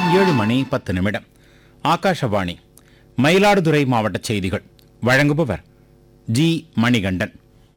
ஏழு மணி பத்து நிமிடம் ஆகாஷவாணி மயிலாடுதுறை மாவட்ட செய்திகள் வழங்குபவர் ஜி மணிகண்டன்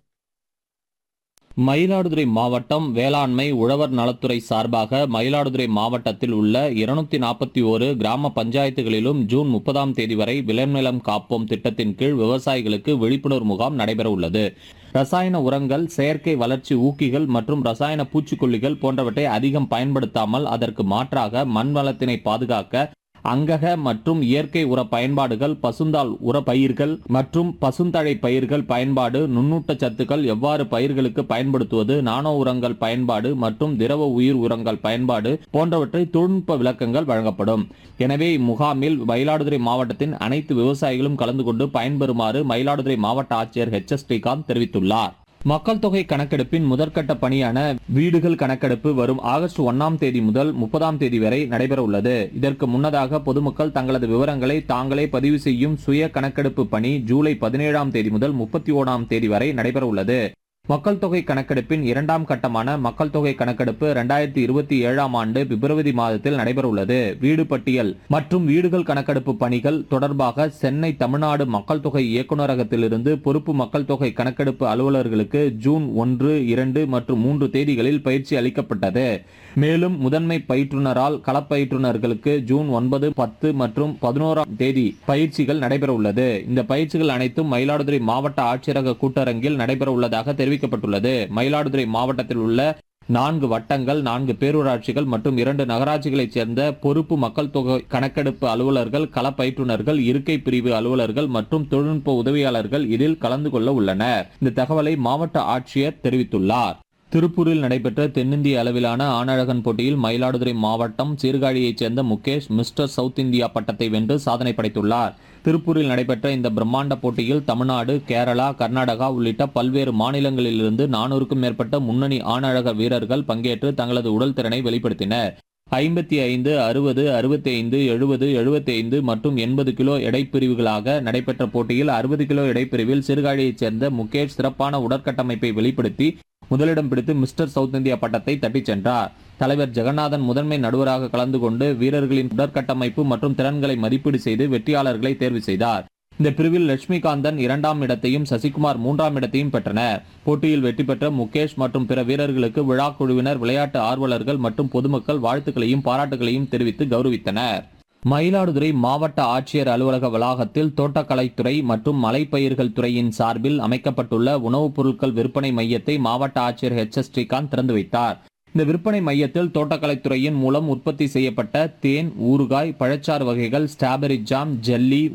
மயிலாடுதுறை மாவட்டம் வேளாண்மை உழவர் நலத்துறை சார்பாக மயிலாடுதுறை மாவட்டத்தில் உள்ள இருநூத்தி நாற்பத்தி ஓரு கிராம பஞ்சாயத்துகளிலும் ஜூன் முப்பதாம் தேதி வரை விளைநிலம் காப்போம் திட்டத்தின் கீழ் விவசாயிகளுக்கு விழிப்புணர்வு முகாம் நடைபெற உள்ளது ரசாயன உரங்கள் செயற்கை வளர்ச்சி ஊக்கிகள் மற்றும் ரசாயன பூச்சிக்கொல்லிகள் போன்றவற்றை அதிகம் பயன்படுத்தாமல் அதற்கு மாற்றாக மண் வளத்தினை பாதுகாக்க அங்கக மற்றும் இயற்கை உர பயன்பாடுகள் பசுந்தாள் உர பயிர்கள் மற்றும் பசுந்தழை பயிர்கள் பயன்பாடு நுண்ணூட்ட சத்துக்கள் எவ்வாறு பயிர்களுக்கு பயன்படுத்துவது நானோ உரங்கள் பயன்பாடு மற்றும் திரவ உயிர் உரங்கள் பயன்பாடு போன்றவற்றை தொழில்நுட்ப விளக்கங்கள் வழங்கப்படும் எனவே இம்முகாமில் மயிலாடுதுறை மாவட்டத்தின் அனைத்து விவசாயிகளும் கலந்து கொண்டு பயன்பெறுமாறு மயிலாடுதுறை மாவட்ட ஆட்சியர் ஹெச் எஸ் ஸ்ரீகாந்த் தெரிவித்துள்ளார் மக்கள் தொகை கணக்கெடுப்பின் முதற்கட்ட பணியான வீடுகள் கணக்கெடுப்பு வரும் ஆகஸ்ட் ஒன்னாம் தேதி முதல் முப்பதாம் தேதி வரை நடைபெற உள்ளது இதற்கு முன்னதாக பொதுமக்கள் தங்களது விவரங்களை தாங்களே பதிவு செய்யும் சுய கணக்கெடுப்பு பணி ஜூலை பதினேழாம் தேதி முதல் முப்பத்தி ஓராம் தேதி வரை நடைபெற உள்ளது மக்கள் தொகை கணக்கெடுப்பின் இரண்டாம் கட்டமான மக்கள் தொகை கணக்கெடுப்பு இரண்டாயிரத்தி இருபத்தி ஏழாம் ஆண்டு பிப்ரவரி மாதத்தில் நடைபெற உள்ளது வீடு பட்டியல் மற்றும் வீடுகள் கணக்கெடுப்பு பணிகள் தொடர்பாக சென்னை தமிழ்நாடு மக்கள் தொகை இயக்குநரகத்திலிருந்து பொறுப்பு மக்கள் தொகை கணக்கெடுப்பு அலுவலர்களுக்கு ஜூன் ஒன்று இரண்டு மற்றும் மூன்று தேதிகளில் பயிற்சி அளிக்கப்பட்டது மேலும் முதன்மை பயிற்றுனரால் களப்பயிற்றுனர்களுக்கு ஜூன் ஒன்பது பத்து மற்றும் பதினோராம் தேதி பயிற்சிகள் நடைபெற உள்ளது இந்த பயிற்சிகள் அனைத்தும் மயிலாடுதுறை மாவட்ட ஆட்சியரக கூட்டரங்கில் நடைபெற உள்ளதாக தெரிவிக்கப்பட்டுள்ளது மயிலாடுதுறை மாவட்டத்தில் உள்ள நான்கு வட்டங்கள் நான்கு பேரூராட்சிகள் மற்றும் இரண்டு நகராட்சிகளைச் சேர்ந்த பொறுப்பு மக்கள் தொகை கணக்கெடுப்பு அலுவலர்கள் களப்பயிற்றுனர்கள் இருக்கை பிரிவு அலுவலர்கள் மற்றும் தொழில்நுட்ப உதவியாளர்கள் இதில் கலந்து கொள்ள உள்ளனர் இந்த தகவலை மாவட்ட ஆட்சியர் தெரிவித்துள்ளார் திருப்பூரில் நடைபெற்ற தென்னிந்திய அளவிலான ஆணழகன் போட்டியில் மயிலாடுதுறை மாவட்டம் சீர்காழியைச் சேர்ந்த முகேஷ் மிஸ்டர் சவுத் இந்தியா பட்டத்தை வென்று சாதனை படைத்துள்ளார் திருப்பூரில் நடைபெற்ற இந்த பிரம்மாண்ட போட்டியில் தமிழ்நாடு கேரளா கர்நாடகா உள்ளிட்ட பல்வேறு மாநிலங்களிலிருந்து நானூறுக்கும் மேற்பட்ட முன்னணி ஆணழக வீரர்கள் பங்கேற்று தங்களது உடல் திறனை வெளிப்படுத்தினர் ஐம்பத்தி ஐந்து அறுபது அறுபத்தி ஐந்து எழுபது எழுபத்தி ஐந்து மற்றும் எண்பது கிலோ எடைப்பிரிவுகளாக நடைபெற்ற போட்டியில் அறுபது கிலோ எடைப்பிரிவில் சீர்காழியைச் சேர்ந்த முகேஷ் சிறப்பான உடற்கட்டமைப்பை வெளிப்படுத்தி முதலிடம் பிடித்து மிஸ்டர் சவுத் இந்தியா பட்டத்தை தட்டிச் சென்றார் தலைவர் ஜெகநாதன் முதன்மை நடுவராக கலந்து கொண்டு வீரர்களின் உடற்கட்டமைப்பு மற்றும் திறன்களை மதிப்பீடு செய்து வெற்றியாளர்களை தேர்வு செய்தார் இந்த பிரிவில் லட்சுமிகாந்தன் இரண்டாம் இடத்தையும் சசிகுமார் மூன்றாம் இடத்தையும் பெற்றனர் போட்டியில் வெற்றி பெற்ற முகேஷ் மற்றும் பிற வீரர்களுக்கு விழா குழுவினர் விளையாட்டு ஆர்வலர்கள் மற்றும் பொதுமக்கள் வாழ்த்துக்களையும் பாராட்டுகளையும் தெரிவித்து கௌரவித்தனர் மயிலாடுதுறை மாவட்ட ஆட்சியர் அலுவலக வளாகத்தில் தோட்டக்கலைத்துறை மற்றும் மலைப்பயிர்கள் துறையின் சார்பில் அமைக்கப்பட்டுள்ள உணவுப் பொருட்கள் விற்பனை மையத்தை மாவட்ட ஆட்சியர் ஹெச் எஸ் ஸ்ரீகாந்த் திறந்து வைத்தார் இந்த விற்பனை மையத்தில் தோட்டக்கலைத்துறையின் மூலம் உற்பத்தி செய்யப்பட்ட தேன் ஊறுகாய் பழச்சாறு வகைகள் ஸ்ட்ராபெரி ஜாம் ஜெல்லி